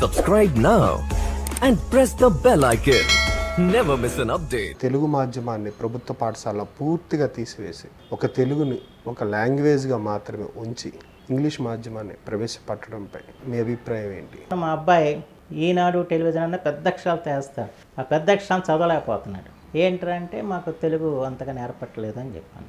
Subscribe now and press the bell icon. Never miss an update. Telugu మాధ్యమాన్ని ప్రభుత్వ పాఠశాల పూర్తిగా తీసివేసి ఒక తెలుగుని ఒక లాంగ్వేజ్గా మాత్రమే ఉంచి ఇంగ్లీష్ మాధ్యమాన్ని ప్రవేశపెట్టడంపై మీ అభిప్రాయం ఏంటి మా అబ్బాయి ఈనాడు టెలివిజన్ అన్న పెద్ద అక్షరాలు తెస్తాడు ఆ పెద్ద అక్షరాలు చదవలేకపోతున్నాడు ఏంటంటే మాకు తెలుగు అంతగా నేర్పట్లేదు అని చెప్పాను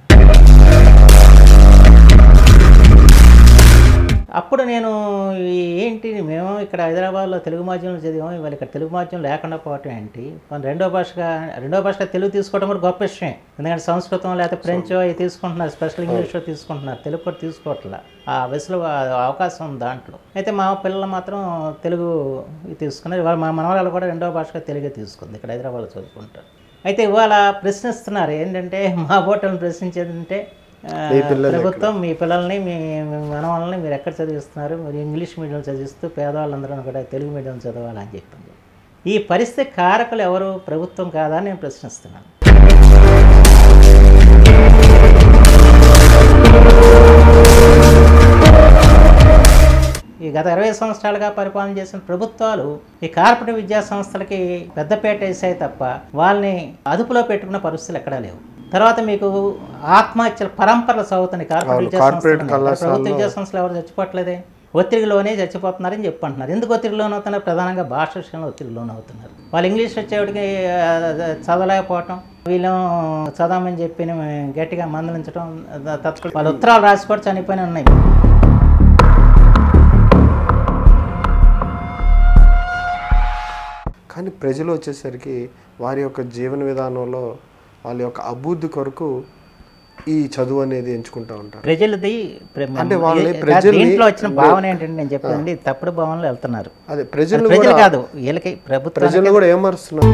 అప్పుడు నేను ఈ ఏంటి మేము ఇక్కడ హైదరాబాద్లో తెలుగు మాధ్యమంలో చదివాం ఇవాళ ఇక్కడ తెలుగు మాధ్యమం లేకుండా పోవటం ఏంటి మన రెండో భాషగా రెండో భాషగా తెలుగు తీసుకోవడం కూడా గొప్ప విషయం ఎందుకంటే సంస్కృతం లేకపోతే ఫ్రెంచ్ అవి తీసుకుంటున్నారు స్పెషల్ ఇంగ్లీష్ తీసుకుంటున్నారు తెలుగు కూడా తీసుకోవట్లే ఆ వెసులు ఆ అవకాశం ఉంది దాంట్లో అయితే మా పిల్లలు మాత్రం తెలుగు ఇది తీసుకున్నారు ఇవాళ మా మనవరాలు కూడా రెండో భాషగా తెలుగే తీసుకుంది ఇక్కడ హైదరాబాద్లో చదువుకుంటారు అయితే ఇవాళ ప్రశ్నిస్తున్నారు ఏంటంటే మా ఓటర్లను ప్రశ్నించేది అంటే ఆ, ప్రభుత్వం మీ పిల్లల్ని మీ మీ మనవాళ్ళని మీరు ఎక్కడ చదివిస్తున్నారు మీరు ఇంగ్లీష్ మీడియం చదివిస్తూ పేదవాళ్ళందరూ కూడా తెలుగు మీడియం చదవాలని చెప్పింది ఈ పరిస్థితి కారకులు ఎవరు ప్రభుత్వం కాదా అని నేను ప్రశ్నిస్తున్నాను ఈ గత ఇరవై సంవత్సరాలుగా పరిపాలన చేసిన ప్రభుత్వాలు ఈ కార్పొరేట్ విద్యా సంస్థలకి పెద్దపేట వేసాయి తప్ప వాళ్ళని అదుపులో పెట్టుకున్న పరిస్థితులు ఎక్కడా లేవు తర్వాత మీకు ఆత్మహత్యల పరంపరలు సాగుతున్నాయి కార్పొరేట్ విద్యా కార్పొరేట్ సంస్థలు ఉన్నాయి. ప్రభుత్వ విద్యా సంస్థలు ఎవరు చచ్చిపోవట్లేదే ఒత్తిడిలోనే చచ్చిపోతున్నారని చెప్పి అంటున్నారు ఎందుకు ఒత్తిడి లోన్ అవుతున్నారు ప్రధానంగా భాష విషయంలో ఒత్తిడి లోన్ అవుతున్నారు వాళ్ళు ఇంగ్లీష్ వచ్చేవాడికి ఆ, చదవలేకపోవటం వీళ్ళు చదవమని చెప్పి గట్టిగా మందలించడం తత్కాల వాళ్ళ ఉత్తరాలు రాసి కూడా చనిపోయిన ఉన్నాయి కానీ ప్రజలు వచ్చేసరికి వారి యొక్క జీవన విధానంలో వాళ్ళ యొక్క అభివృద్ధి కొరకు ఈ చదువు అనేది ఎంచుకుంటూ ఉంటారు ప్రజలది ప్ర- అంటే వాళ్ళని ఏ- ప్రజల్ని- దీంట్లో వచ్చిన భావన ఏంటంటే నేను చెప్పండి తప్పుడు భావనలో వెళ్తున్నారు అదే ప్రజలు ప్రజలు కూడా కాదు వీళ్ళకి ప్రభుత్వం ప్రజలు కూడా ఏమరుస్తున్నారు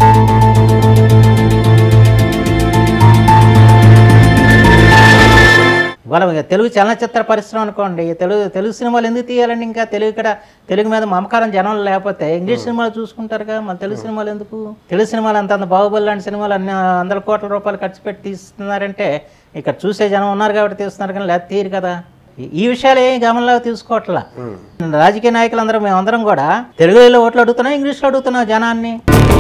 వాళ్ళ తెలుగు చలనచిత్ర పరిశ్రమ అనుకోండి తెలుగు తెలుగు సినిమాలు ఎందుకు తీయాలండి ఇంకా తెలుగు ఇక్కడ తెలుగు మీద మమకారం జనం లేకపోతే ఇంగ్లీష్ సినిమాలు చూసుకుంటారుగా మన తెలుగు సినిమాలు ఎందుకు తెలుగు సినిమాలు అంత అంత బాహుబలి లాంటి సినిమాలు అన్ని వందల కోట్ల రూపాయలు ఖర్చు పెట్టి తీస్తున్నారంటే ఇక్కడ చూసే జనం ఉన్నారు కాబట్టి తీస్తున్నారు కానీ లేదా తీరు కదా ఈ- ఈ విషయాలు ఏం గమనంలోకి తీసుకోవట్లా రాజకీయ నాయకులందరూ మేమందరం కూడా తెలుగులో ఓట్లు అడుగుతున్నాం ఇంగ్లీష్లో అడుగుతున్నాం జనాన్ని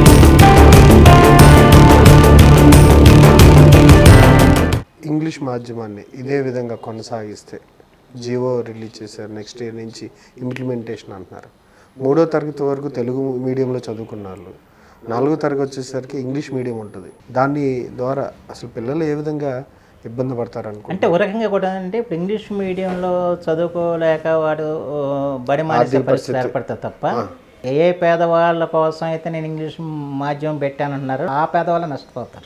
ఇంగ్లీష్ మాధ్యమాన్ని ఇదే విధంగా కొనసాగిస్తే జియో రిలీజ్ చేశారు నెక్స్ట్ ఇయర్ నుంచి ఇంప్లిమెంటేషన్ అంటున్నారు మూడో తరగతి వరకు తెలుగు మీడియంలో చదువుకున్న వాళ్ళు నాలుగో తరగతి వచ్చేసరికి ఇంగ్లీష్ మీడియం ఉంటుంది దాని ద్వారా అసలు పిల్లలు ఏ విధంగా ఇబ్బంది పడతారు అనుకో అంటే ఒక రకంగా కూడా అంటే ఇప్పుడు ఇంగ్లీష్ మీడియంలో చదువుకోలేక వాడు ఓ, బడి మానేసే పరిస్థితి ఏర్పడుతుంది తప్ప ఏ పేదవాళ్ళ కోసం అయితే నేను ఇంగ్లీష్ మాధ్యమం పెట్టానంటున్నారు ఆ పేదవాళ్ళు నష్టపోతారు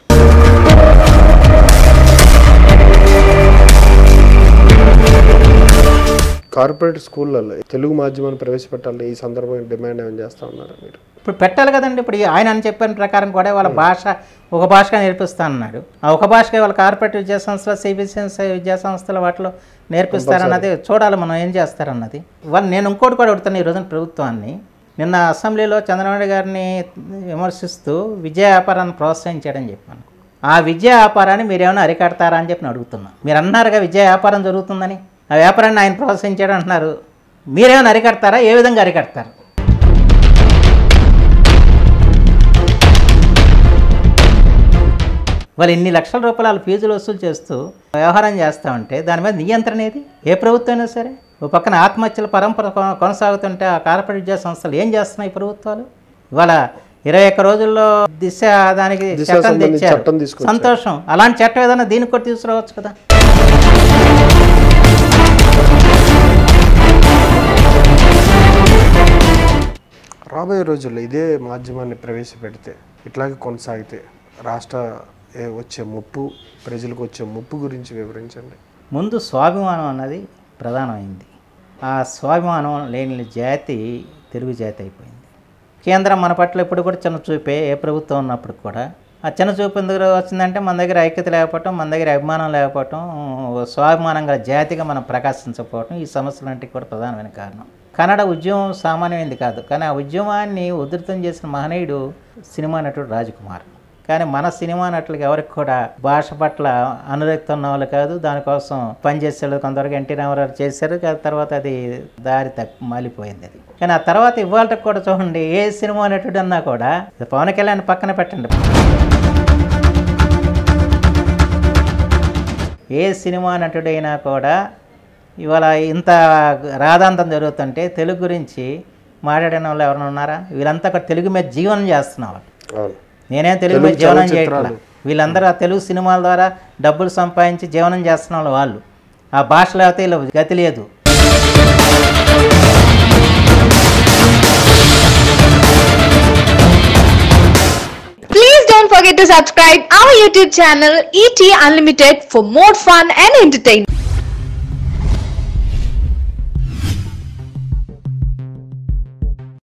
కార్పొరేట్ స్కూళ్ళల్లో తెలుగు మాధ్యమాన్ని ప్రవేశపెట్టాలి ఈ సందర్భంగా డిమాండ్ ఏమైనా చేస్తా ఉన్నారు మీరు ఇప్పుడు పెట్టాలి కదండి ఇప్పుడు ఈ ఆయన అని చెప్పిన ప్రకారం కూడా వాళ్ళ భాష ఒక భాషగా నేర్పిస్తా అన్నాడు ఆ ఒక భాషగా వాళ్ళ కార్పొరేట్ విద్యా సంస్థలు సిబిసిఎస్ విద్యా సంస్థలు వాటిలో నేర్పిస్తారన్నది చూడాలి మనం ఏం చేస్తారన్నది వాళ్ళు నేను ఇంకోటి కూడా అడుగుతాను ఈ రోజున ప్రభుత్వాన్ని నిన్న అసెంబ్లీలో చంద్రబాబు గారిని విమర్శిస్తూ విద్యా వ్యాపారాన్ని ప్రోత్సహించాడని చెప్పాను ఆ విద్యా వ్యాపారాన్ని మీరు ఏమైనా అరికడతారా అని చెప్పి నేను అడుగుతున్నా మీరు అన్నారుగా విద్యా వ్యాపారం జరుగుతుందని ఆ వ్యాపారాన్ని ఆయన ప్రోత్సహించాడు అంటున్నారు మీరేమైనా అరికడతారా ఏ విధంగా అరికడతారు వాళ్ళు ఇన్ని లక్షల రూపాయలు ఫీజులు వసూలు చేస్తూ వ్యవహారం చేస్తామంటే దాని మీద నియంత్రణ ఏది ఏ ప్రభుత్వం అయినా సరే ఓ పక్కన ఆత్మహత్యల పరంపర కొ- కొనసాగుతుంటే ఆ కార్పొరేట్ విద్యా సంస్థలు ఏం చేస్తున్నాయి ఈ ప్రభుత్వాలు ఇవాళ ఇరవై ఒక్క రోజుల్లో దిశ దానికి దిశ చట్టం సంబంధించి తెచ్చారు చట్టం తీసుకొచ్చారు. సంతోషం అలాంటి చట్టం ఏదైనా దీనికి కూడా తీసుకురావచ్చు కదా రాబోయే రోజుల్లో ఇదే మాధ్యమాన్ని ప్రవేశపెడితే ఇట్లాగే కొనసాగితే రాష్ట్ర ఏ- వచ్చే ముప్పు ప్రజలకు వచ్చే ముప్పు గురించి వివరించండి ముందు స్వాభిమానం అన్నది ప్రధానమైంది ఆ స్వాభిమానం లేని జాతి తెలుగు జాతి అయిపోయింది కేంద్రం మన పట్ల ఇప్పుడు కూడా చిన్న చూపే ఏ ప్రభుత్వం ఉన్నప్పుడు కూడా ఆ చిన్న చూపు ఎందుకు వచ్చిందంటే మన దగ్గర ఐక్యత లేకపోవటం మన దగ్గర అభిమానం లేకపోవటం స్వాభిమానం గల జాతిగా మనం ప్రకాశించకపోవటం ఈ సమస్యలంటికి కూడా ప్రధానమైన కారణం కన్నడ ఉద్యమం సామాన్యమైంది కాదు కానీ ఆ ఉద్యమాన్ని ఉధృతం చేసిన మహనీయుడు సినిమా నటుడు రాజ్కుమార్ కానీ మన సినిమా నటులకి ఎవరికి కూడా భాష పట్ల అనురక్తి ఉన్న వాళ్ళు కాదు దానికోసం పనిచేసే వాళ్ళు కొంతవరకు ఎన్టీ రామారావు చేశారు కానీ తర్వాత అది దారి తప్పి మాలిపోయింది అది కానీ ఆ తర్వాత ఇవాళకి కూడా చూడండి ఏ సినిమా నటుడు అన్నా కూడా పవన్ కళ్యాణ్ పక్కన పెట్టండి ఏ సినిమా నటుడైనా కూడా ఇవాళ ఇంత రాధాంతం జరుగుతుంటే తెలుగు గురించి మాట్లాడిన వాళ్ళు ఎవరైనా ఉన్నారా వీళ్ళంతా కూడా తెలుగు మీద జీవనం చేస్తున్నారు అవును నేనేం తెలుగు మీద జీవనం చేయట్లా వీళ్ళందరూ ఆ తెలుగు సినిమాల ద్వారా డబ్బులు సంపాదించి జీవనం చేస్తున్న వాళ్ళు వాళ్ళు ఆ భాషలో అయితే వీళ్ళు గతి లేదు Please don't forget to subscribe our YouTube channel ET Unlimited for more fun and entertainment.